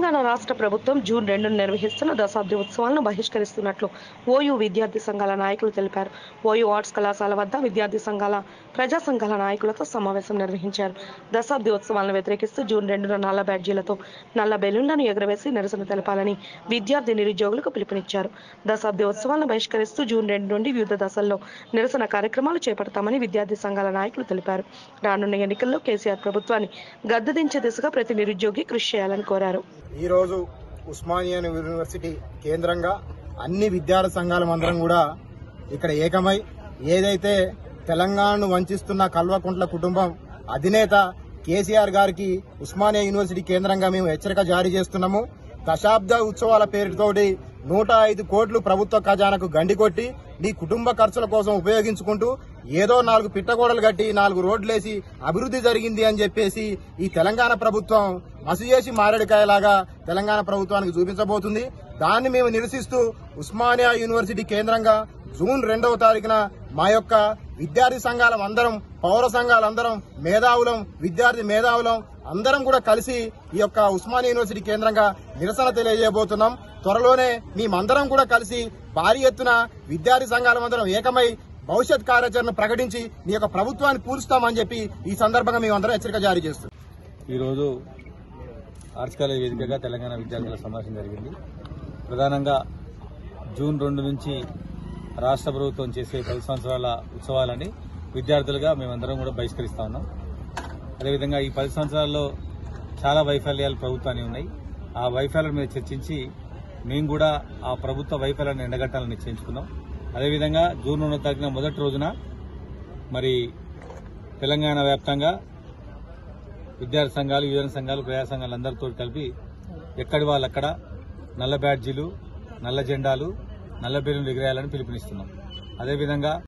తెలంగాణ రాష్ట్ర ప్రభుత్వం జూన్ రెండున నిర్వహిస్తున్న దశాబ్ది ఉత్సవాలను బహిష్కరిస్తున్నట్లు ఓయూ విద్యార్థి సంఘాల నాయకులు తెలిపారు ఓయూ ఆర్ట్స్ కళాశాల వద్ద విద్యార్థి సంఘాల ప్రజా సంఘాల నాయకులతో సమావేశం నిర్వహించారు దశాబ్ది ఉత్సవాలను వ్యతిరేకిస్తూ జూన్ రెండున నల్ల బ్యాడ్జీలతో నల్ల బెలూన్లను ఎగురవేసి నిరసన తెలపాలని విద్యార్థి నిరుద్యోగులకు పిలుపునిచ్చారు దశాబ్ది ఉత్సవాలను బహిష్కరిస్తూ జూన్ రెండు నుండి వివిధ దశల్లో నిరసన కార్యక్రమాలు చేపడతామని విద్యార్థి సంఘాల నాయకులు తెలిపారు రానున్న ఎన్నికల్లో కేసీఆర్ ప్రభుత్వాన్ని గద్దెదించే దిశగా ప్రతి నిరుద్యోగి కృషి చేయాలని కోరారు ఈ రోజు ఉస్మానియా యూనివర్సిటీ కేంద్రంగా అన్ని విద్యార్థి సంఘాల అందరం కూడా ఇక్కడ ఏకమై ఏదైతే తెలంగాణను వంచిస్తున్న కల్వకుంట్ల కుటుంబం అధినేత కేసీఆర్ గారికి ఉస్మానియా యూనివర్సిటీ కేంద్రంగా మేము హెచ్చరిక జారీ చేస్తున్నాము దశాబ్ద ఉత్సవాల పేరుతోటి నూట ఐదు కోట్లు ప్రభుత్వ ఖజానాకు గండి కొట్టి నీ కుటుంబ ఖర్చుల కోసం ఉపయోగించుకుంటూ ఏదో నాలుగు పిట్టగోడలు కట్టి నాలుగు రోడ్లేసి అభివృద్ధి జరిగింది అని చెప్పేసి ఈ తెలంగాణ ప్రభుత్వం మసి చేసి మారేడుకాయలాగా తెలంగాణ ప్రభుత్వానికి చూపించబోతుంది దాన్ని మేము నిరసిస్తూ ఉస్మానియా యూనివర్సిటీ కేంద్రంగా జూన్ రెండవ తారీఖున మా యొక్క విద్యార్థి సంఘాలం అందరం పౌర సంఘాలందరం మేధావులం విద్యార్థి మేధావులం అందరం కూడా కలిసి ఈ యొక్క ఉస్మానియా యూనివర్సిటీ కేంద్రంగా నిరసన తెలియజేయబోతున్నాం త్వరలోనే మేమందరం కూడా కలిసి భారీ ఎత్తున విద్యార్థి సంఘాలం అందరం ఏకమై భవిష్యత్ కార్యాచరణ ప్రకటించి మీ యొక్క ప్రభుత్వాన్ని కూల్స్తామని చెప్పి ఈ సందర్భంగా మేమందరం హెచ్చరిక జారీ చేస్తున్నాం ఈరోజు ఆర్ట్స్ కాలేజ్ వేదికగా తెలంగాణ విద్యార్థుల సమావేశం జరిగింది ప్రధానంగా జూన్ రెండు నుంచి రాష్ట్ర ప్రభుత్వం చేసే పది సంవత్సరాల ఉత్సవాలని విద్యార్థులుగా మేమందరం కూడా బహిష్కరిస్తా ఉన్నాం అదేవిధంగా ఈ పది సంవత్సరాల్లో చాలా వైఫల్యాలు ప్రభుత్వానికి ఉన్నాయి ఆ వైఫల్యాల మీద చర్చించి మేము కూడా ఆ ప్రభుత్వ వైఫల్యాన్ని ఎండగట్టాలని నిశ్చయించుకున్నాం అదేవిధంగా జూన్ రెండో తారీఖున మొదటి రోజున మరి తెలంగాణ వ్యాప్తంగా విద్యార్థి సంఘాలు యువజన సంఘాలు ప్రజా సంఘాలు అందరితో కలిపి ఎక్కడి వాళ్ళు అక్కడ నల్ల బ్యాడ్జీలు నల్ల జెండాలు నల్ల బెలూన్లు ఎగిరేయాలని పిలుపునిస్తున్నాం అదేవిధంగా